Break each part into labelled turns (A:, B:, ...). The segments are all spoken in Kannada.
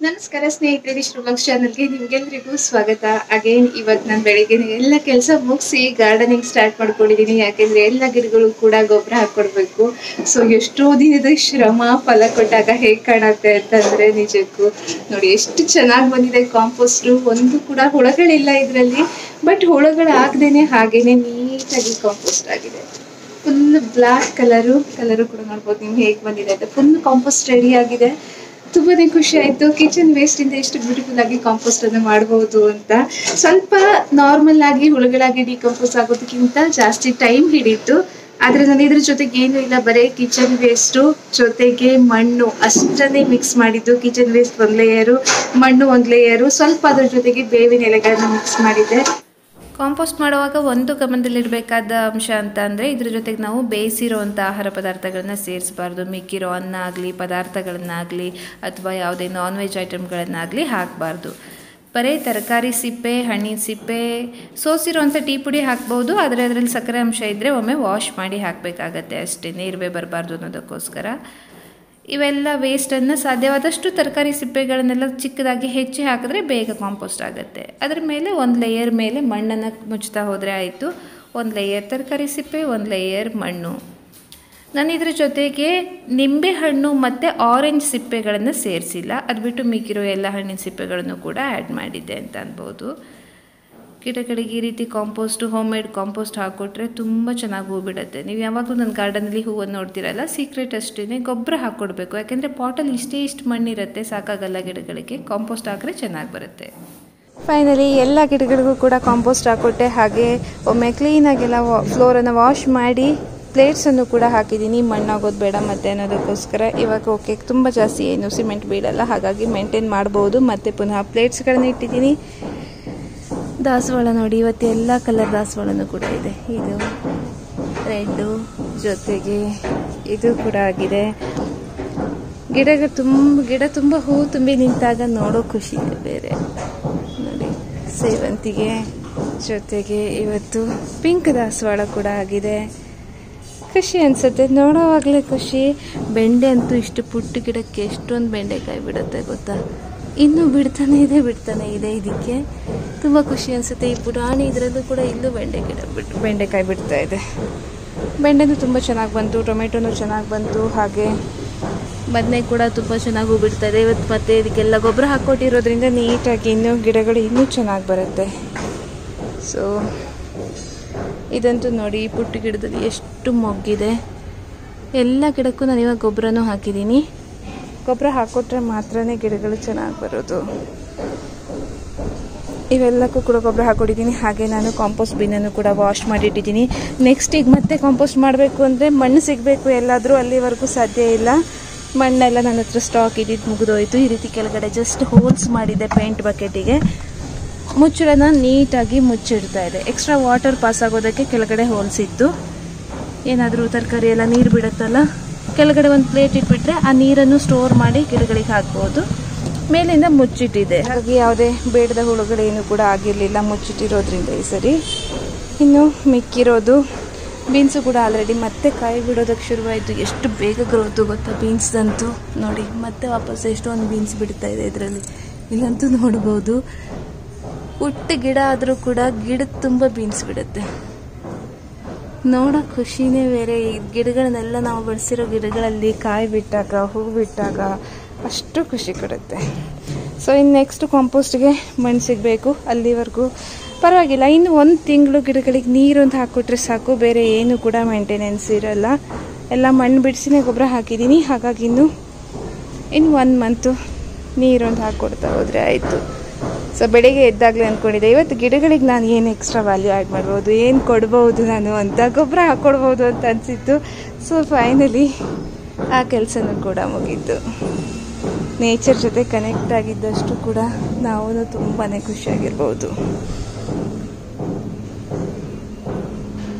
A: ನಮಸ್ಕಾರ ಸ್ನೇಹಿತರೆ ವಿಶ್ವಭಾಗ್ಸ್ ಚಾನಲ್ಗೆ ನಿಮ್ಗೆಲ್ರಿಗೂ ಸ್ವಾಗತ ಅಗೇನ್ ಇವತ್ತು ನಾನು ಬೆಳಿಗ್ಗೆ ಎಲ್ಲ ಕೆಲಸ ಮುಗಿಸಿ ಗಾರ್ಡನಿಂಗ್ ಸ್ಟಾರ್ಟ್ ಮಾಡ್ಕೊಂಡಿದ್ದೀನಿ ಯಾಕೆಂದ್ರೆ ಎಲ್ಲ ಗಿಡಗಳು ಕೂಡ ಗೊಬ್ಬರ ಹಾಕೊಡ್ಬೇಕು ಸೊ ಎಷ್ಟೋ ದಿನದ ಶ್ರಮ ಫಲ ಕೊಟ್ಟಾಗ ಹೇಗೆ ಕಾಣುತ್ತೆ ಅಂತಂದ್ರೆ ನಿಜಕ್ಕೂ ನೋಡಿ ಎಷ್ಟು ಚೆನ್ನಾಗಿ ಬಂದಿದೆ ಕಾಂಪೋಸ್ಟು ಒಂದು ಕೂಡ ಹುಳಗಳಿಲ್ಲ ಇದರಲ್ಲಿ ಬಟ್ ಹುಳಗಳು ಆಗದೇನೆ ಹಾಗೇನೆ ನೀಟಾಗಿ ಕಾಂಪೋಸ್ಟ್ ಆಗಿದೆ ಫುಲ್ ಬ್ಲಾಕ್ ಕಲರು ಕಲರು ಕೂಡ ನೋಡ್ಬೋದು ನೀವು ಹೇಗೆ ಬಂದಿದೆ ಅಂತ ಫುಲ್ ಕಾಂಪೋಸ್ಟ್ ರೆಡಿ ಆಗಿದೆ ತುಂಬಾನೇ ಖುಷಿ ಆಯ್ತು ಕಿಚನ್ ವೇಸ್ಟ್ ಇಂದ ಎಷ್ಟು ಬ್ಯೂಟಿಫುಲ್ ಆಗಿ ಕಾಂಪೋಸ್ಟ್ ಅನ್ನು ಮಾಡಬಹುದು ಅಂತ ಸ್ವಲ್ಪ ನಾರ್ಮಲ್ ಆಗಿ ಹುಳುಗಳಾಗಿ ಡಿಕಂಪೋಸ್ ಆಗೋದಕ್ಕಿಂತ ಜಾಸ್ತಿ ಟೈಮ್ ಹಿಡಿತು ಆದ್ರೆ ನಾನು ಇದ್ರ ಜೊತೆಗೆ ಏನು ಇಲ್ಲ ಬರೀ ಕಿಚನ್ ವೇಸ್ಟು ಜೊತೆಗೆ ಮಣ್ಣು ಅಷ್ಟನ್ನೇ ಮಿಕ್ಸ್ ಮಾಡಿದ್ದು ಕಿಚನ್ ವೇಸ್ಟ್ ಒಂದ್ ಲೇಯರು ಮಣ್ಣು ಒಂದ್ ಲೇಯರು ಸ್ವಲ್ಪ ಅದ್ರ ಜೊತೆಗೆ ಬೇವಿನ ಎಲೆಗಳನ್ನ ಮಿಕ್ಸ್ ಮಾಡಿದ್ದೆ
B: ಕಾಂಪೋಸ್ಟ್ ಮಾಡುವಾಗ ಒಂದು ಗಮನದಲ್ಲಿಡಬೇಕಾದ ಅಂಶ ಅಂತ ಅಂದರೆ ಇದ್ರ ಜೊತೆಗೆ ನಾವು ಬೇಯಿಸಿರೋವಂಥ ಆಹಾರ ಪದಾರ್ಥಗಳನ್ನ ಸೇರಿಸಬಾರ್ದು ಮಿಕ್ಕಿರೋ ಅನ್ನ ಆಗಲಿ ಪದಾರ್ಥಗಳನ್ನಾಗಲಿ ಅಥವಾ ಯಾವುದೇ ನಾನ್ ವೆಜ್ ಐಟಮ್ಗಳನ್ನಾಗಲಿ ಹಾಕಬಾರ್ದು ಬರೀ ತರಕಾರಿ ಸಿಪ್ಪೆ ಹಣ್ಣಿನ ಸಿಪ್ಪೆ ಸೋಸಿರೋವಂಥ ಟೀ ಪುಡಿ ಹಾಕ್ಬೋದು ಆದರೆ ಅದರಲ್ಲಿ ಸಕ್ಕರೆ ಅಂಶ ಇದ್ದರೆ ಒಮ್ಮೆ ವಾಶ್ ಮಾಡಿ ಹಾಕಬೇಕಾಗತ್ತೆ ಅಷ್ಟೇ ನೀರುವೆ ಬರಬಾರ್ದು ಅನ್ನೋದಕ್ಕೋಸ್ಕರ ಇವೆಲ್ಲ ವೇಸ್ಟನ್ನು ಸಾಧ್ಯವಾದಷ್ಟು ತರಕಾರಿ ಸಿಪ್ಪೆಗಳನ್ನೆಲ್ಲ ಚಿಕ್ಕದಾಗಿ ಹೆಚ್ಚಿ ಹಾಕಿದ್ರೆ ಬೇಗ ಕಾಂಪೋಸ್ಟ್ ಆಗುತ್ತೆ ಅದರ ಮೇಲೆ ಒಂದು ಲೇಯರ್ ಮೇಲೆ ಮಣ್ಣನ್ನು ಮುಚ್ತಾ ಹೋದರೆ ಆಯಿತು ಒಂದು ಲೇಯರ್ ತರಕಾರಿ ಸಿಪ್ಪೆ ಒಂದು ಲೇಯರ್ ಮಣ್ಣು ನಾನು ಇದ್ರ ಜೊತೆಗೆ ನಿಂಬೆಹಣ್ಣು ಮತ್ತು ಆರೆಂಜ್ ಸಿಪ್ಪೆಗಳನ್ನು ಸೇರಿಸಿಲ್ಲ ಅದು ಬಿಟ್ಟು ಮಿಕ್ಕಿರೋ ಎಲ್ಲ ಹಣ್ಣಿನ ಸಿಪ್ಪೆಗಳನ್ನು ಕೂಡ ಆ್ಯಡ್ ಮಾಡಿದ್ದೆ ಅಂತ ಅನ್ಬೋದು ಗಿಡಗಳಿಗೆ ಈ ರೀತಿ ಕಾಂಪೋಸ್ಟು ಹೋಮ್ ಮೇಡ್ ಕಾಂಪೋಸ್ಟ್ ಹಾಕ್ಕೊಟ್ರೆ ತುಂಬ ಚೆನ್ನಾಗಿ ಹೂ ಬಿಡುತ್ತೆ ನೀವು ಯಾವಾಗಲೂ ನನ್ನ ಗಾರ್ಡನಲ್ಲಿ ಹೂವನ್ನು ನೋಡ್ತಿರಲ್ಲ ಸೀಕ್ರೆಟ್ ಅಷ್ಟೇ ಗೊಬ್ಬರ ಹಾಕ್ಕೊಡ್ಬೇಕು ಯಾಕೆಂದರೆ ಪಾಟಲ್ಲಿ ಇಷ್ಟೇ ಇಷ್ಟು ಮಣ್ಣಿರುತ್ತೆ ಸಾಕಾಗಲ್ಲ ಗಿಡಗಳಿಗೆ ಕಾಂಪೋಸ್ಟ್ ಹಾಕಿದ್ರೆ ಚೆನ್ನಾಗಿ ಬರುತ್ತೆ
A: ಫೈನಲಿ ಎಲ್ಲ ಗಿಡಗಳಿಗೂ ಕೂಡ ಕಾಂಪೋಸ್ಟ್ ಹಾಕೊಟ್ಟೆ ಹಾಗೆ ಒಮ್ಮೆ ಕ್ಲೀನಾಗೆಲ್ಲ ಫ್ಲೋರನ್ನು ವಾಶ್ ಮಾಡಿ ಪ್ಲೇಟ್ಸನ್ನು ಕೂಡ ಹಾಕಿದ್ದೀನಿ ಮಣ್ಣಾಗೋದು ಬೇಡ ಮತ್ತೆ ಅನ್ನೋದಕ್ಕೋಸ್ಕರ ಇವಾಗ ಓಕೆ ತುಂಬ ಜಾಸ್ತಿ ಏನು ಸಿಮೆಂಟ್ ಬೀಳಲ್ಲ ಹಾಗಾಗಿ ಮೇಂಟೈನ್ ಮಾಡ್ಬೋದು ಮತ್ತು ಪುನಃ ಪ್ಲೇಟ್ಸ್ಗಳನ್ನ ಇಟ್ಟಿದ್ದೀನಿ ದಾಸವಾಳ ನೋಡಿ ಇವತ್ತು ಎಲ್ಲ ಕಲರ್ ದಾಸವಾಳನೂ ಕೂಡ ಇದೆ ಇದು ರೆಡ್ಡು ಜೊತೆಗೆ ಇದು ಕೂಡ ಆಗಿದೆ ಗಿಡಗಳು ತುಂಬ ಗಿಡ ತುಂಬ ಹೂ ತುಂಬಿ ನಿಂತಾಗ ನೋಡೋ ಖುಷಿ ಇದೆ ಬೇರೆ ನೋಡಿ ಸೇವಂತಿಗೆ ಜೊತೆಗೆ ಇವತ್ತು ಪಿಂಕ್ ದಾಸವಾಳ ಕೂಡ ಆಗಿದೆ ಖುಷಿ ಅನ್ಸುತ್ತೆ ನೋಡೋವಾಗಲೇ ಖುಷಿ ಬೆಂಡೆ ಅಂತೂ ಇಷ್ಟು ಪುಟ್ಟ ಗಿಡಕ್ಕೆ ಎಷ್ಟೊಂದು ಬೆಂಡೆಕಾಯಿ ಬಿಡುತ್ತೆ ಗೊತ್ತಾ ಇನ್ನೂ ಬಿಡ್ತಾನೆ ಇದೆ ಬಿಡ್ತಾನೆ ಇದೆ ಇದಕ್ಕೆ ತುಂಬ ಖುಷಿ ಅನಿಸುತ್ತೆ ಈ ಪುರಾಣಿ ಇದರಲ್ಲೂ ಕೂಡ ಇಲ್ಲೂ ಬೆಂಡೆ ಗಿಡ ಬಿಟ್ಟು ಬೆಂಡೆಕಾಯಿ ಬಿಡ್ತಾ ಇದೆ ಬೆಂಡೆನೂ ತುಂಬ ಚೆನ್ನಾಗಿ ಬಂತು ಟೊಮೆಟೊನೂ ಚೆನ್ನಾಗಿ ಬಂತು ಹಾಗೆ ಬದನೆ ಕೂಡ ತುಂಬ ಚೆನ್ನಾಗಿ ಹೂ ಬಿಡ್ತಾ ಇದೆ ಇವತ್ತು ಮತ್ತೆ ಇದಕ್ಕೆಲ್ಲ ಗೊಬ್ಬರ ಹಾಕ್ಕೊಟ್ಟಿರೋದ್ರಿಂದ ನೀಟಾಗಿ ಇನ್ನೂ ಗಿಡಗಳು ಇನ್ನೂ ಚೆನ್ನಾಗಿ ಬರುತ್ತೆ ಸೊ ಇದಂತೂ ನೋಡಿ ಈ ಪುಟ್ಟ ಗಿಡದಲ್ಲಿ ಎಷ್ಟು ಮೊಗ್ಗಿದೆ ಎಲ್ಲ ಗಿಡಕ್ಕೂ ನಾನು ಇವಾಗ ಗೊಬ್ಬರನೂ ಹಾಕಿದ್ದೀನಿ ಗೊಬ್ಬರ ಹಾಕ್ಕೊಟ್ರೆ ಮಾತ್ರನೇ ಗಿಡಗಳು ಚೆನ್ನಾಗಿ ಬರೋದು ಇವೆಲ್ಲಕ್ಕೂ ಕೂಡ ಗೊಬ್ಬರ ಹಾಕ್ಕೊಟ್ಟಿದ್ದೀನಿ ಹಾಗೆ ನಾನು ಕಾಂಪೋಸ್ಟ್ ಬಿನ್ನನ್ನು ಕೂಡ ವಾಶ್ ಮಾಡಿಟ್ಟಿದ್ದೀನಿ ನೆಕ್ಸ್ಟ್ ಈಗ ಮತ್ತೆ ಕಾಂಪೋಸ್ಟ್ ಮಾಡಬೇಕು ಅಂದರೆ ಮಣ್ಣು ಸಿಗಬೇಕು ಎಲ್ಲಾದರೂ ಅಲ್ಲಿವರೆಗೂ ಸಾಧ್ಯ ಇಲ್ಲ ಮಣ್ಣೆಲ್ಲ ನನ್ನ ಹತ್ರ ಸ್ಟಾಕ್ ಇದ್ದಿದ್ದು ಮುಗಿದೋಯ್ತು ಈ ರೀತಿ ಕೆಳಗಡೆ ಜಸ್ಟ್ ಹೋಲ್ಸ್ ಮಾಡಿದೆ ಪೇಂಟ್ ಬಕೆಟಿಗೆ ಮುಚ್ಚಳನ ನೀಟಾಗಿ ಮುಚ್ಚಿಡ್ತಾ ಇದೆ ಎಕ್ಸ್ಟ್ರಾ ವಾಟರ್ ಪಾಸ್ ಆಗೋದಕ್ಕೆ ಕೆಳಗಡೆ ಹೋಲ್ಸ್ ಇತ್ತು ಏನಾದರೂ ತರಕಾರಿ ಎಲ್ಲ ನೀರು ಬಿಡುತ್ತಲ್ಲ ಕೆಳಗಡೆ ಒಂದು ಪ್ಲೇಟ್ ಇಟ್ಬಿಟ್ರೆ ಆ ನೀರನ್ನು ಸ್ಟೋರ್ ಮಾಡಿ ಗಿಡಗಳಿಗೆ ಹಾಕ್ಬೋದು ಮೇಲಿಂದ ಮುಚ್ಚಿಟ್ಟಿದೆ ಹಾಗಾಗಿ ಯಾವುದೇ ಬೇಡದ ಹುಳುಗಳೇನು ಕೂಡ ಆಗಿರಲಿಲ್ಲ ಮುಚ್ಚಿಟ್ಟಿರೋದ್ರಿಂದ ಈ ಸರಿ ಇನ್ನು ಮಿಕ್ಕಿರೋದು ಬೀನ್ಸು ಕೂಡ ಆಲ್ರೆಡಿ ಮತ್ತೆ ಕಾಯಿ ಬಿಡೋದಕ್ಕೆ ಶುರುವಾಯಿತು ಎಷ್ಟು ಬೇಗ ಗ್ರೋತು ಗೊತ್ತಾ ಬೀನ್ಸ್ದಂತೂ ನೋಡಿ ಮತ್ತೆ ವಾಪಸ್ ಎಷ್ಟೊಂದು ಬೀನ್ಸ್ ಬಿಡ್ತಾ ಇದೆ ಇದರಲ್ಲಿ ಇಲ್ಲಂತೂ ನೋಡ್ಬೋದು ಪುಟ್ಟ ಗಿಡ ಆದರೂ ಕೂಡ ಗಿಡದ ತುಂಬ ಬೀನ್ಸ್ ಬಿಡುತ್ತೆ ನೋಡೋ ಖುಷಿನೇ ಬೇರೆ ಈ ಗಿಡಗಳನ್ನೆಲ್ಲ ನಾವು ಬೆಳೆಸಿರೋ ಗಿಡಗಳಲ್ಲಿ ಕಾಯಿ ಬಿಟ್ಟಾಗ ಹೂ ಬಿಟ್ಟಾಗ ಅಷ್ಟು ಖುಷಿ ಕೊಡುತ್ತೆ ಸೊ ಇನ್ನು ನೆಕ್ಸ್ಟ್ ಕಾಂಪೋಸ್ಟ್ಗೆ ಮಣ್ಣು ಸಿಗಬೇಕು ಅಲ್ಲಿವರೆಗೂ ಪರವಾಗಿಲ್ಲ ಇನ್ನು ಒಂದು ತಿಂಗಳು ಗಿಡಗಳಿಗೆ ನೀರು ಅಂತ ಹಾಕ್ಕೊಟ್ರೆ ಸಾಕು ಬೇರೆ ಏನು ಕೂಡ ಮೇಂಟೆನೆನ್ಸ್ ಇರಲ್ಲ ಎಲ್ಲ ಮಣ್ಣು ಬಿಡಿಸಿನೇ ಗೊಬ್ಬರ ಹಾಕಿದ್ದೀನಿ ಹಾಗಾಗಿ ಇನ್ನು ಇನ್ನು ಒನ್ ಮಂತು ನೀರು ಅಂತ ಹಾಕ್ಕೊಡ್ತಾ ಹೋದರೆ ಆಯಿತು ಸೊ ಬೆಳಿಗ್ಗೆ ಎದ್ದಾಗಲೇ ಅಂದ್ಕೊಂಡಿದ್ದೆ ಇವತ್ತು ಗಿಡಗಳಿಗೆ ನಾನು ಏನು ಎಕ್ಸ್ಟ್ರಾ ವ್ಯಾಲ್ಯೂ ಆ್ಯಡ್ ಮಾಡ್ಬೋದು ಏನು ಕೊಡ್ಬೋದು ನಾನು ಅಂತ ಗೊಬ್ಬರ ಹಾಕ್ಕೊಡ್ಬೋದು ಅಂತ ಅನಿಸಿತ್ತು ಸೊ ಫೈನಲಿ ಆ ಕೆಲಸನೂ ಕೂಡ ಮುಗೀತು ನೇಚರ್ ಜೊತೆ ಕನೆಕ್ಟ್ ಆಗಿದ್ದಷ್ಟು ಕೂಡ ನಾವು ತುಂಬಾ ಖುಷಿಯಾಗಿರ್ಬೋದು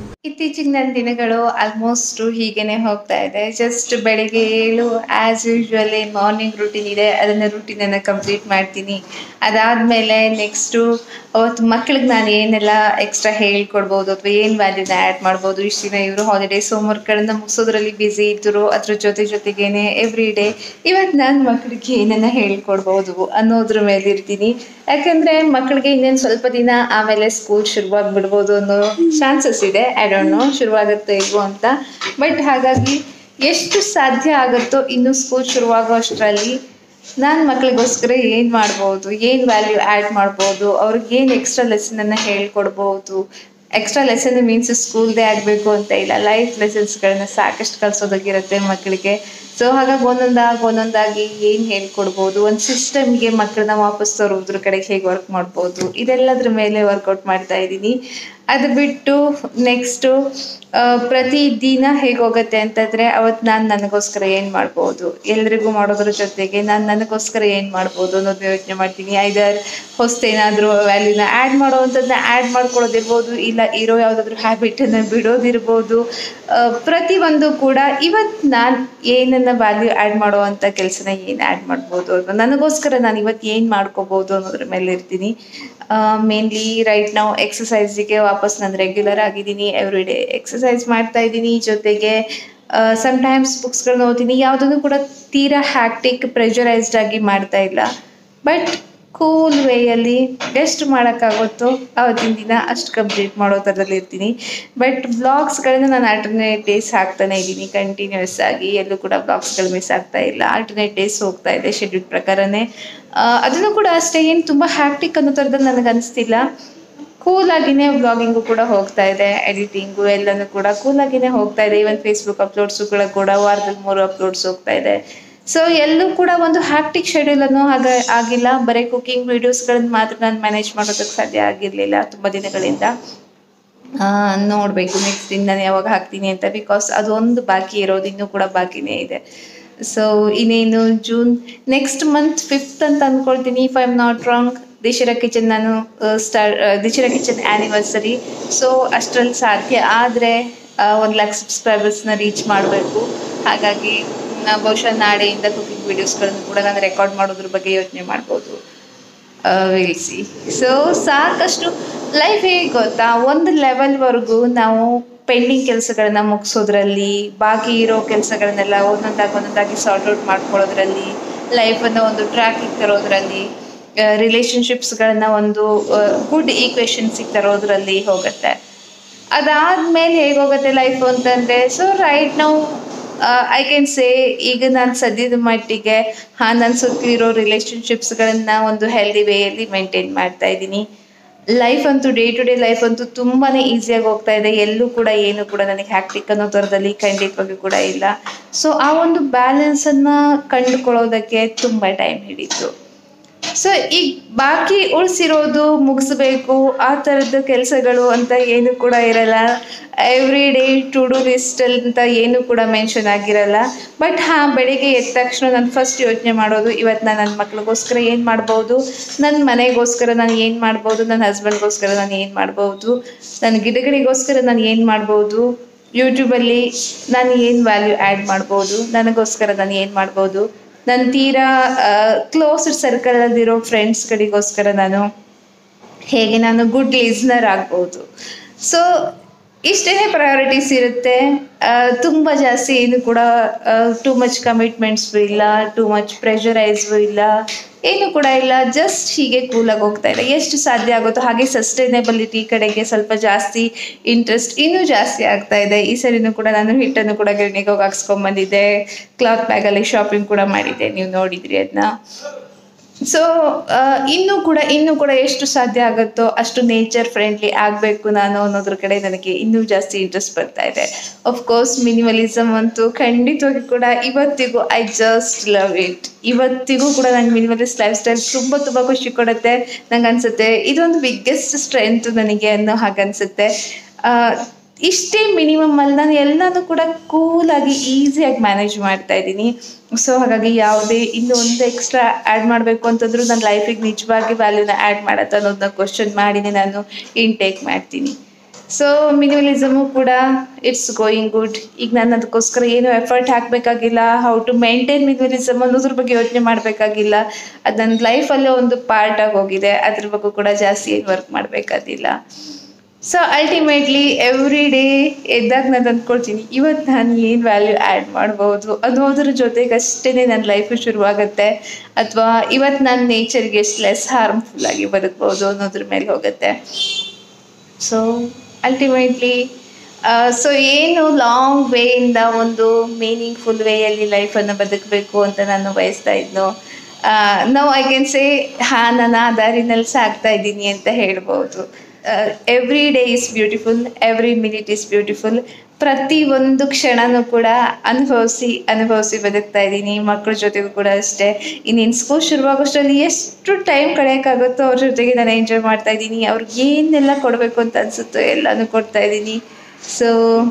B: ಇತ್ತೀಚಿಗೆ ನನ್ನ ದಿನಗಳು ಆಲ್ಮೋಸ್ಟ್ ಹೀಗೇನೆ ಹೋಗ್ತಾ ಇದೆ ಜಸ್ಟ್ ಬೆಳಿಗ್ಗೆ ಏಳು ಆ್ಯಸ್ ಯೂಶ್ವಲಿ ಮಾರ್ನಿಂಗ್ ರೂಟೀನ್ ಇದೆ ಅದನ್ನು ರೂಟೀನನ್ನು ಕಂಪ್ಲೀಟ್ ಮಾಡ್ತೀನಿ ಅದಾದಮೇಲೆ ನೆಕ್ಸ್ಟು ಅವತ್ತು ಮಕ್ಳಿಗೆ ನಾನು ಏನೆಲ್ಲ ಎಕ್ಸ್ಟ್ರಾ ಹೇಳ್ಕೊಡ್ಬೋದು ಅಥವಾ ಏನು ವ್ಯಾಲ್ಯೂನ ಆ್ಯಡ್ ಮಾಡ್ಬೋದು ಇಷ್ಟು ದಿನ ಇವರು ಹಾಲಿಡೇಸ್ ಹೋಮ್ವರ್ಕ್ಗಳನ್ನು ಮುಗಿಸೋದ್ರಲ್ಲಿ ಬ್ಯುಸಿ ಇದ್ದರು ಅದ್ರ ಜೊತೆ ಜೊತೆಗೇನೆ ಎವ್ರಿ ಡೇ ಇವತ್ತು ನಾನು ಮಕ್ಕಳಿಗೆ ಏನನ್ನ ಹೇಳ್ಕೊಡ್ಬೋದು ಅನ್ನೋದ್ರ ಮೇಲೆ ಇರ್ತೀನಿ ಯಾಕಂದರೆ ಮಕ್ಕಳಿಗೆ ಇನ್ನೇನು ಸ್ವಲ್ಪ ದಿನ ಆಮೇಲೆ ಸ್ಕೂಲ್ ಶುರುವಾಗಿ ಬಿಡ್ಬೋದು ಅನ್ನೋ ಚಾನ್ಸಸ್ ಇದೆ ಐ ಡೋಂಟ್ ನೋ ಶುರುವಾಗುತ್ತೆ ಇಲ್ವೋ ಅಂತ ಬಟ್ ಹಾಗಾಗಿ ಎಷ್ಟು ಸಾಧ್ಯ ಆಗುತ್ತೋ ಇನ್ನು ಸ್ಕೂಲ್ ಶುರುವಾಗೋ ಅಷ್ಟರಲ್ಲಿ ನಾನು ಮಕ್ಕಳಿಗೋಸ್ಕರ ಏನು ಮಾಡ್ಬೋದು ಏನು ವ್ಯಾಲ್ಯೂ ಆ್ಯಡ್ ಮಾಡ್ಬೋದು ಅವ್ರಿಗೆ ಏನು ಎಕ್ಸ್ಟ್ರಾ ಲೆಸನನ್ನು ಹೇಳ್ಕೊಡ್ಬೋದು ಎಕ್ಸ್ಟ್ರಾ ಲೆಸನ್ ಮೀನ್ಸ್ ಸ್ಕೂಲ್ದೇ ಆಗಬೇಕು ಅಂತ ಇಲ್ಲ ಲೈಫ್ ಲೆಸನ್ಸ್ಗಳನ್ನ ಸಾಕಷ್ಟು ಕಲಿಸೋದಾಗಿರುತ್ತೆ ಮಕ್ಕಳಿಗೆ ಸೊ ಹಾಗಾಗಿ ಒಂದೊಂದಾಗಿ ಒಂದೊಂದಾಗಿ ಏನು ಹೇಳ್ಕೊಡ್ಬೋದು ಒಂದು ಸಿಸ್ಟಮ್ಗೆ ಮಕ್ಕಳನ್ನ ವಾಪಸ್ ತರೋದ್ರ ಕಡೆಗೆ ಹೇಗೆ ವರ್ಕ್ ಮಾಡ್ಬೋದು ಇದೆಲ್ಲದ್ರ ಮೇಲೆ ವರ್ಕೌಟ್ ಮಾಡ್ತಾ ಇದ್ದೀನಿ ಅದು ಬಿಟ್ಟು ನೆಕ್ಸ್ಟು ಪ್ರತಿ ದಿನ ಹೇಗೆ ಹೋಗುತ್ತೆ ಅಂತಂದರೆ ಅವತ್ತು ನಾನು ನನಗೋಸ್ಕರ ಏನು ಮಾಡ್ಬೋದು ಎಲ್ರಿಗೂ ಮಾಡೋದ್ರ ಜೊತೆಗೆ ನಾನು ನನಗೋಸ್ಕರ ಏನು ಮಾಡ್ಬೋದು ಅನ್ನೋದು ಯೋಚನೆ ಮಾಡ್ತೀನಿ ಐದರ್ ಹೊಸ್ತೇನಾದರೂ ವ್ಯಾಲ್ಯೂನ ಆ್ಯಡ್ ಮಾಡೋವಂಥದ್ದನ್ನ ಆ್ಯಡ್ ಮಾಡ್ಕೊಳ್ಳೋದಿರ್ಬೋದು ಇಲ್ಲ ಇರೋ ಯಾವುದಾದ್ರೂ ಹ್ಯಾಬಿಟನ್ನು ಬಿಡೋದಿರ್ಬೋದು ಪ್ರತಿಯೊಂದು ಕೂಡ ಇವತ್ತು ನಾನು ಏನನ್ನ ವ್ಯಾಲ್ಯೂ ಆ್ಯಡ್ ಮಾಡುವಂಥ ಕೆಲಸನ ಏನು ಆ್ಯಡ್ ಮಾಡ್ಬೋದು ಅಥವಾ ನನಗೋಸ್ಕರ ನಾನು ಇವತ್ತು ಏನು ಮಾಡ್ಕೋಬೋದು ಅನ್ನೋದ್ರ ಮೇಲೆ ಇರ್ತೀನಿ ಮೇನ್ಲಿ ರೈಟ್ ನಾವು ಎಕ್ಸಸೈಸಿಗೆ ವಾಪಸ್ ನಾನು ರೆಗ್ಯುಲರ್ ಆಗಿದ್ದೀನಿ ಎವ್ರಿ ಡೇ ಎಕ್ಸಸೈಸ್ ಮಾಡ್ತಾ ಇದ್ದೀನಿ ಜೊತೆಗೆ ಸಮ್ಟೈಮ್ಸ್ ಬುಕ್ಸ್ಗಳನ್ನ ಓದ್ತೀನಿ ಯಾವುದನ್ನು ಕೂಡ ತೀರಾ ಹ್ಯಾಕ್ಟಿಕ್ ಪ್ರೆಷರೈಸ್ಡ್ ಆಗಿ ಮಾಡ್ತಾ ಇಲ್ಲ ಬಟ್ ಕೂಲ್ ವೇಯಲ್ಲಿ ಎಷ್ಟು ಮಾಡೋಕ್ಕಾಗುತ್ತೋ ಅವತ್ತಿನ ದಿನ ಅಷ್ಟು ಕಂಪ್ಲೀಟ್ ಮಾಡೋ ಥರದಲ್ಲಿ ಇರ್ತೀನಿ ಬಟ್ ಬ್ಲಾಗ್ಸ್ಗಳನ್ನ ನಾನು ಆಲ್ಟರ್ನೇಟ್ ಡೇಸ್ ಹಾಕ್ತಾನೆ ಇದ್ದೀನಿ ಕಂಟಿನ್ಯೂಸ್ ಆಗಿ ಎಲ್ಲೂ ಕೂಡ ಬ್ಲಾಗ್ಸ್ಗಳು ಮಿಸ್ ಆಗ್ತಾ ಇಲ್ಲ ಆಲ್ಟರ್ನೇಟ್ ಡೇಸ್ ಹೋಗ್ತಾ ಇದೆ ಶೆಡ್ಯೂಲ್ ಪ್ರಕಾರನೇ ಅದನ್ನು ಕೂಡ ಅಷ್ಟೇ ಏನು ತುಂಬ ಹ್ಯಾಕ್ಟಿಕ್ ಅನ್ನೋ ಥರದಲ್ಲಿ ನನಗೆ ಅನಿಸ್ತಿಲ್ಲ ಕೂಲಾಗಿನೇ ವ್ಲಾಗಿಂಗು ಕೂಡ ಹೋಗ್ತಾ ಇದೆ ಎಡಿಟಿಂಗು ಎಲ್ಲನೂ ಕೂಡ ಕೂಲಾಗಿನೇ ಹೋಗ್ತಾ ಇದೆ ಈವನ್ ಫೇಸ್ಬುಕ್ ಅಪ್ಲೋಡ್ಸು ಕೂಡ ಕೂಡ ವಾರದಲ್ಲಿ ಮೂರು ಅಪ್ಲೋಡ್ಸ್ ಹೋಗ್ತಾ ಇದೆ ಸೊ ಎಲ್ಲೂ ಕೂಡ ಒಂದು ಹ್ಯಾಕ್ಟಿಕ್ ಶೆಡ್ಯೂಲ್ ಅನ್ನೋ ಹಾಗ ಆಗಿಲ್ಲ ಬರೀ ಕುಕಿಂಗ್ ವಿಡಿಯೋಸ್ಗಳನ್ನ ಮಾತ್ರ ನಾನು ಮ್ಯಾನೇಜ್ ಮಾಡೋದಕ್ಕೆ ಸಾಧ್ಯ ಆಗಿರಲಿಲ್ಲ ತುಂಬ ದಿನಗಳಿಂದ ನೋಡಬೇಕು ನೆಕ್ಸ್ಟ್ ದಿನ ನಾನು ಯಾವಾಗ ಹಾಕ್ತೀನಿ ಅಂತ ಬಿಕಾಸ್ ಅದೊಂದು ಬಾಕಿ ಇರೋದು ಇನ್ನೂ ಕೂಡ ಬಾಕಿನೇ ಇದೆ ಸೊ ಇನ್ನೇನು ಜೂನ್ ನೆಕ್ಸ್ಟ್ ಮಂತ್ ಫಿಫ್ತ್ ಅಂತ ಅಂದ್ಕೊಳ್ತೀನಿ if I am not wrong Dishira kitchen ನಾನು start Dishira kitchen anniversary so ಅಷ್ಟರಲ್ಲಿ ಸಾಧ್ಯ ಆದರೆ ಒಂದು ಲ್ಯಾಕ್ ಸಬ್ಸ್ಕ್ರೈಬರ್ಸ್ನ ರೀಚ್ ಮಾಡಬೇಕು ಹಾಗಾಗಿ ನಾ ಬಹುಶಃ ನಾಳೆಯಿಂದ ಕುಕಿಂಗ್ ವೀಡಿಯೋಸ್ಗಳನ್ನು ಕೂಡ ನಾನು ರೆಕಾರ್ಡ್ ಮಾಡೋದ್ರ ಬಗ್ಗೆ ಯೋಚನೆ ಮಾಡ್ಬೋದು ವಿಲ್ಸಿ ಸೊ ಸಾಕಷ್ಟು ಲೈಫ್ ಹೇಗೆ ಗೊತ್ತಾ ಒಂದು ಲೆವೆಲ್ವರೆಗೂ ನಾವು ಪೆಂಡಿಂಗ್ ಕೆಲಸಗಳನ್ನ ಮುಗಿಸೋದ್ರಲ್ಲಿ ಬಾಕಿ ಇರೋ ಕೆಲಸಗಳನ್ನೆಲ್ಲ ಒಂದೊಂದಾಗಿ ಒಂದೊಂದಾಗಿ ಸಾರ್ಟ್ ಔಟ್ ಮಾಡ್ಕೊಳ್ಳೋದ್ರಲ್ಲಿ ಲೈಫನ್ನು ಒಂದು ಟ್ರ್ಯಾಕಿಗೆ ತರೋದ್ರಲ್ಲಿ ರಿಲೇಷನ್ಶಿಪ್ಸ್ಗಳನ್ನ ಒಂದು ಗುಡ್ ಈಕ್ವೇಶನ್ಸಿಗೆ ತರೋದ್ರಲ್ಲಿ ಹೋಗುತ್ತೆ ಅದಾದ್ಮೇಲೆ ಹೇಗೆ ಹೋಗುತ್ತೆ ಲೈಫು ಅಂತಂದರೆ ಸೊ ರೈಟ್ ನಾವು ಐ ಕ್ಯಾನ್ ಸೇ ಈಗ ನಾನು ಸದ್ಯದ ಮಟ್ಟಿಗೆ ಹಾಂ ನನ್ನ ಸುತ್ತಲಿರೋ ರಿಲೇಷನ್ಶಿಪ್ಸ್ಗಳನ್ನು ಒಂದು ಹೆಲ್ದಿ ವೇಯಲ್ಲಿ ಮೇಂಟೈನ್ ಮಾಡ್ತಾ ಇದ್ದೀನಿ ಲೈಫ್ ಅಂತೂ ಡೇ ಟು ಡೇ ಲೈಫ್ ಅಂತೂ ತುಂಬಾ ಈಸಿಯಾಗಿ ಹೋಗ್ತಾ ಇದೆ ಎಲ್ಲೂ ಕೂಡ ಏನು ಕೂಡ ನನಗೆ ಹ್ಯಾಕ್ಟಿಕ್ ಅನ್ನೋ ಥರದಲ್ಲಿ ಖಂಡಿತವಾಗಿ ಕೂಡ ಇಲ್ಲ ಸೊ ಆ ಒಂದು ಬ್ಯಾಲೆನ್ಸನ್ನು ಕಂಡುಕೊಳ್ಳೋದಕ್ಕೆ ತುಂಬ ಟೈಮ್ ಹಿಡಿತು ಸೊ ಈಗ ಬಾಕಿ ಉಳಿಸಿರೋದು ಮುಗಿಸ್ಬೇಕು ಆ ಥರದ ಕೆಲಸಗಳು ಅಂತ ಏನು ಕೂಡ ಇರಲ್ಲ every day to do list ಅಂತ ಏನು ಕೂಡ ಮೆನ್ಷನ್ ಆಗಿರಲ್ಲ ಬಟ್ ಹಾಂ ಬೆಳಿಗ್ಗೆ ಎದ್ದ ತಕ್ಷಣ ನಾನು ಫಸ್ಟ್ ಯೋಚನೆ ಮಾಡೋದು ಇವತ್ತು ನಾನು ನನ್ನ ಮಕ್ಳಿಗೋಸ್ಕರ ಏನು ಮಾಡ್ಬೋದು ನನ್ನ ಮನೆಗೋಸ್ಕರ ನಾನು ಏನು ಮಾಡ್ಬೋದು ನನ್ನ ಹಸ್ಬೆಂಡ್ಗೋಸ್ಕರ ನಾನು ಏನು ಮಾಡ್ಬೋದು ನನ್ನ ಗಿಡಗಳಿಗೋಸ್ಕರ ನಾನು ಏನು ಮಾಡ್ಬೋದು ಯೂಟ್ಯೂಬಲ್ಲಿ ನಾನು ಏನು ವ್ಯಾಲ್ಯೂ ಆ್ಯಡ್ ಮಾಡ್ಬೋದು ನನಗೋಸ್ಕರ ನಾನು ಏನು ಮಾಡ್ಬೋದು ನನ್ನ ತೀರಾ ಕ್ಲೋಸ್ಡ್ ಸರ್ಕಲಲ್ಲಿರೋ ಫ್ರೆಂಡ್ಸ್ಗಳಿಗೋಸ್ಕರ ನಾನು ಹೇಗೆ ನಾನು ಗುಡ್ ಲಿಸ್ನರ್ ಆಗ್ಬೋದು ಸೊ ಇಷ್ಟೇ ಪ್ರಯಾರಿಟೀಸ್ ಇರುತ್ತೆ ತುಂಬ ಜಾಸ್ತಿ ಏನು ಕೂಡ ಟೂ ಮಚ್ ಕಮಿಟ್ಮೆಂಟ್ಸು ಇಲ್ಲ ಟೂ ಮಚ್ ಪ್ರೆಷರೈಸ್ವು ಇಲ್ಲ ಏನು ಕೂಡ ಇಲ್ಲ ಜಸ್ಟ್ ಹೀಗೆ ಕೂಲಾಗಿ ಹೋಗ್ತಾ ಇದೆ ಎಷ್ಟು ಸಾಧ್ಯ ಆಗುತ್ತೋ ಹಾಗೆ ಸಸ್ಟೈನೇಬಲಿಟಿ ಕಡೆಗೆ ಸ್ವಲ್ಪ ಜಾಸ್ತಿ ಇಂಟ್ರೆಸ್ಟ್ ಇನ್ನೂ ಜಾಸ್ತಿ ಆಗ್ತಾ ಇದೆ ಈ ಸರಿನೂ ಕೂಡ ನಾನು ಹಿಟ್ಟನ್ನು ಕೂಡ ಗಿರಣಿಗೆ ಹೋಗಿ ಹಾಕ್ಸ್ಕೊಂಬಂದಿದ್ದೆ ಕ್ಲಾತ್ ಬ್ಯಾಗಲ್ಲಿ ಶಾಪಿಂಗ್ ಕೂಡ ಮಾಡಿದ್ದೆ ನೀವು ನೋಡಿದ್ರಿ ಅದನ್ನ ಸೊ ಇನ್ನೂ ಕೂಡ ಇನ್ನೂ ಕೂಡ ಎಷ್ಟು ಸಾಧ್ಯ ಆಗುತ್ತೋ ಅಷ್ಟು ನೇಚರ್ ಫ್ರೆಂಡ್ಲಿ ಆಗಬೇಕು ನಾನು ಅನ್ನೋದ್ರ ಕಡೆ ನನಗೆ ಇನ್ನೂ ಜಾಸ್ತಿ ಇಂಟ್ರೆಸ್ಟ್ ಬರ್ತಾ ಇದೆ ಕೋರ್ಸ್ ಮಿನಿಮಲಿಸಮ್ ಅಂತೂ ಖಂಡಿತವಾಗಿ ಕೂಡ ಇವತ್ತಿಗೂ ಐ ಜಸ್ಟ್ ಲವ್ ಇಟ್ ಇವತ್ತಿಗೂ ಕೂಡ ನಂಗೆ ಮಿನಿಮಲಿಸ್ಟ್ ಲೈಫ್ ಸ್ಟೈಲ್ ತುಂಬ ತುಂಬ ಖುಷಿ ಕೊಡುತ್ತೆ ನಂಗೆ ಅನ್ಸುತ್ತೆ ಇದೊಂದು ಬಿಗ್ಗೆಸ್ಟ್ ಸ್ಟ್ರೆಂತ್ ನನಗೆ ಅನ್ನೋ ಹಾಗನ್ಸುತ್ತೆ ಇಷ್ಟೇ ಮಿನಿಮಮ್ ಅಲ್ಲಿ ನಾನು ಎಲ್ಲನೂ ಕೂಡ ಕೂಲಾಗಿ ಈಸಿಯಾಗಿ ಮ್ಯಾನೇಜ್ ಮಾಡ್ತಾ ಇದ್ದೀನಿ ಸೊ ಹಾಗಾಗಿ ಯಾವುದೇ ಇನ್ನೂ ಒಂದು ಎಕ್ಸ್ಟ್ರಾ ಆ್ಯಡ್ ಮಾಡಬೇಕು ಅಂತಂದ್ರೂ ನನ್ನ ಲೈಫಿಗೆ ನಿಜವಾಗಿ ವ್ಯಾಲ್ಯೂನ ಆ್ಯಡ್ ಮಾಡತ್ತೆ ಅನ್ನೋದನ್ನ ಕ್ವಶನ್ ಮಾಡಿನೇ ನಾನು ಇಂಟೇಕ್ ಮಾಡ್ತೀನಿ
A: ಸೊ ಮಿನಿಮಲಿಸಮು ಕೂಡ ಇಟ್ಸ್ ಗೋಯಿಂಗ್ ಗುಡ್ ಈಗ ನಾನು ಅದಕ್ಕೋಸ್ಕರ ಏನು ಎಫರ್ಟ್ ಹಾಕಬೇಕಾಗಿಲ್ಲ ಹೌ ಟು ಮೇಂಟೈನ್ ಮಿನಿಮಲಿಸಮ್ ಅನ್ನೋದ್ರ ಬಗ್ಗೆ ಯೋಚನೆ ಮಾಡಬೇಕಾಗಿಲ್ಲ ಅದು ನನ್ನ ಲೈಫಲ್ಲೇ ಒಂದು ಪಾರ್ಟ್ ಆಗಿ ಹೋಗಿದೆ ಅದ್ರ ಬಗ್ಗೆ ಕೂಡ ಜಾಸ್ತಿ ಏನು ವರ್ಕ್ ಮಾಡಬೇಕಾದಿಲ್ಲ ಸೊ ಅಲ್ಟಿಮೇಟ್ಲಿ ಎವ್ರಿ ಡೇ ಎದ್ದಾಗ ನಾನು ಅಂದ್ಕೊಳ್ತೀನಿ ಇವತ್ತು ನಾನು ಏನು ವ್ಯಾಲ್ಯೂ ಆ್ಯಡ್ ಮಾಡ್ಬೋದು ಅನ್ನೋದ್ರ ಜೊತೆಗಷ್ಟೇ ನನ್ನ ಲೈಫು ಶುರುವಾಗುತ್ತೆ ಅಥವಾ ಇವತ್ತು ನಾನು ನೇಚರ್ಗೆ ಎಷ್ಟು ಲೆಸ್ ಹಾರ್ಮ್ಫುಲ್ ಆಗಿ ಬದುಕ್ಬೋದು ಅನ್ನೋದ್ರ ಮೇಲೆ ಹೋಗುತ್ತೆ ಸೊ ಅಲ್ಟಿಮೇಟ್ಲಿ ಸೊ ಏನು ಲಾಂಗ್ ವೇಯಿಂದ ಒಂದು ಮೀನಿಂಗ್ಫುಲ್ ವೇಯಲ್ಲಿ ಲೈಫನ್ನು ಬದುಕಬೇಕು ಅಂತ ನಾನು ಬಯಸ್ತಾ ಇದ್ನು ನಾವು ಐ ಕ್ಯಾನ್ ಸೇ ಹಾ ನಾನು ಆ ದಾರಿನಲ್ಲಿ ಸಾಗ್ತಾ ಇದ್ದೀನಿ ಅಂತ ಹೇಳ್ಬೋದು every day is beautiful every minute is beautiful ಪ್ರತಿ ಒಂದು ಕ್ಷಣನೂ ಕೂಡ ಅನುಭವಿಸಿ ಅನುಭವಿಸಿ ಬದುಕ್ತಾ ಇದ್ದೀನಿ ಮಕ್ಕಳ ಜೊತೆಗೂ ಕೂಡ ಅಷ್ಟೇ ಇನ್ನೇನು ಸ್ಕೂಲ್ ಶುರುವಾಗೋಷ್ಟರಲ್ಲಿ ಎಷ್ಟು ಟೈಮ್ ಕಳೆಯೋಕ್ಕಾಗುತ್ತೋ ಅವ್ರ ಜೊತೆಗೆ ನಾನು ಎಂಜಾಯ್ ಮಾಡ್ತಾ ಇದ್ದೀನಿ ಅವ್ರಿಗೆ ಏನೆಲ್ಲ ಕೊಡಬೇಕು ಅಂತ ಅನಿಸುತ್ತೋ ಎಲ್ಲನೂ ಕೊಡ್ತಾ ಇದ್ದೀನಿ so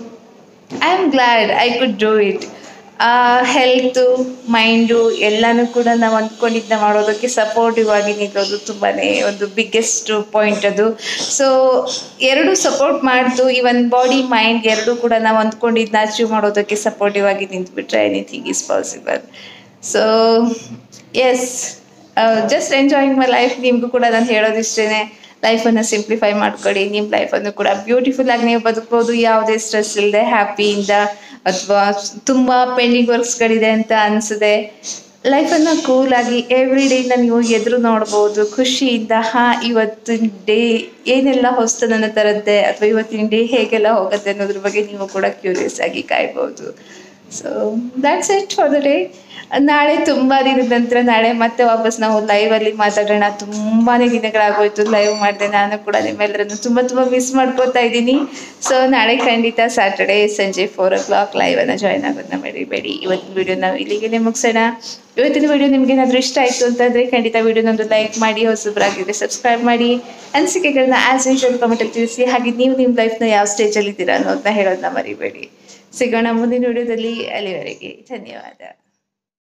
A: I am glad I could do it health mind ಎಲ್ಲನೂ ಕೂಡ ನಾವು ಅಂದ್ಕೊಂಡಿದ್ದ ಮಾಡೋದಕ್ಕೆ ಸಪೋರ್ಟಿವ್ ಆಗಿ ನಿಲ್ಲೋದು ತುಂಬಾ ಒಂದು ಬಿಗ್ಗೆಸ್ಟ್ ಪಾಯಿಂಟ್ ಅದು ಸೊ ಎರಡು ಸಪೋರ್ಟ್ ಮಾಡ್ತು ಇವನ್ ಬಾಡಿ ಮೈಂಡ್ ಎರಡೂ ಕೂಡ ನಾವು ಅಂದ್ಕೊಂಡಿದ್ದನ್ನ ಅಚೀವ್ ಮಾಡೋದಕ್ಕೆ ಸಪೋರ್ಟಿವ್ ಆಗಿ ನಿಂತ್ಬಿಟ್ರೆ anything is possible so yes just enjoying my life ನಿಮಗೂ ಕೂಡ ನಾನು ಹೇಳೋದಿಷ್ಟೇ ಲೈಫನ್ನು ಸಿಂಪ್ಲಿಫೈ ಮಾಡ್ಕೊಳ್ಳಿ ನಿಮ್ಮ ಲೈಫನ್ನು ಕೂಡ ಬ್ಯೂಟಿಫುಲ್ ಆಗಿ ನೀವು ಬದುಕ್ಬೋದು ಯಾವುದೇ ಸ್ಟ್ರೆಸ್ ಇಲ್ಲದೆ ಹ್ಯಾಪಿಯಿಂದ ಅಥವಾ ತುಂಬ ಪೆಂಡಿಂಗ್ ವರ್ಕ್ಸ್ಗಳಿದೆ ಅಂತ ಅನಿಸಿದೆ ಲೈಫನ್ನು ಕೂಲಾಗಿ ಎವ್ರಿ ಡೇನ ನೀವು ಎದುರು ನೋಡ್ಬೋದು ಖುಷಿಯಿಂದ ಹಾಂ ಇವತ್ತಿನ ಡೇ ಏನೆಲ್ಲ ಹೊಸ್ತನನ್ನು ತರುತ್ತೆ ಅಥವಾ ಇವತ್ತಿನ ಡೇ ಹೇಗೆಲ್ಲ ಹೋಗುತ್ತೆ ಅನ್ನೋದ್ರ ಬಗ್ಗೆ ನೀವು ಕೂಡ ಕ್ಯೂರಿಯಸ್ ಆಗಿ ಕಾಯ್ಬೋದು so that's it for the day ನಾಳೆ ತುಂಬ ದಿನದ ನಂತರ ನಾಳೆ ಮತ್ತೆ ವಾಪಸ್ ನಾವು ಲೈವಲ್ಲಿ ಮಾತಾಡೋಣ ತುಂಬಾ ದಿನಗಳಾಗೋಯ್ತು ಲೈವ್ ಮಾಡಿದೆ ನಾನು ಕೂಡ ನಿಮ್ಮೆಲ್ಲರನ್ನು ತುಂಬ ತುಂಬ ಮಿಸ್ ಮಾಡ್ಕೋತಾ ಇದ್ದೀನಿ ಸೊ ನಾಳೆ ಖಂಡಿತ ಸ್ಯಾಟರ್ಡೇ ಸಂಜೆ ಫೋರ್ ಓ ಕ್ಲಾಕ್ ಲೈವನ್ನು ಜಾಯ್ನ್ ಆಗೋದನ್ನ ಮರಿಬೇಡಿ ಇವತ್ತಿನ ವಿಡಿಯೋ ನಾವು ಇಲ್ಲಿಗೆ ಮುಗಿಸೋಣ ಇವತ್ತಿನ ವಿಡಿಯೋ ನಿಮ್ಗೆ ಏನಾದರೂ ಇಷ್ಟ ಆಯಿತು ಅಂತಂದರೆ ಖಂಡಿತ ವಿಡಿಯೋನೊಂದು ಲೈಕ್ ಮಾಡಿ ಹೊಸಬ್ರಾಗಿದ್ದರೆ ಸಬ್ಸ್ಕ್ರೈಬ್ ಮಾಡಿ ಅನಿಸಿಕೆಗಳನ್ನ ಆ್ಯಸ್ ಯೂಶುವಲ್ ಕಮೆಂಟಲ್ಲಿ ತಿಳಿಸಿ ಹಾಗೆ ನೀವು ನಿಮ್ಮ ಲೈಫ್ನ ಯಾವ ಸ್ಟೇಜಲ್ಲಿ ಇದ್ದೀರಾ ಅನ್ನೋದನ್ನ ಹೇಳೋದನ್ನ ಮರಿಬೇಡಿ ಸಿಗೋಣ ಮುಂದಿನ ವಿಡಿಯೋದಲ್ಲಿ ಅಲ್ಲಿವರೆಗೆ ಧನ್ಯವಾದ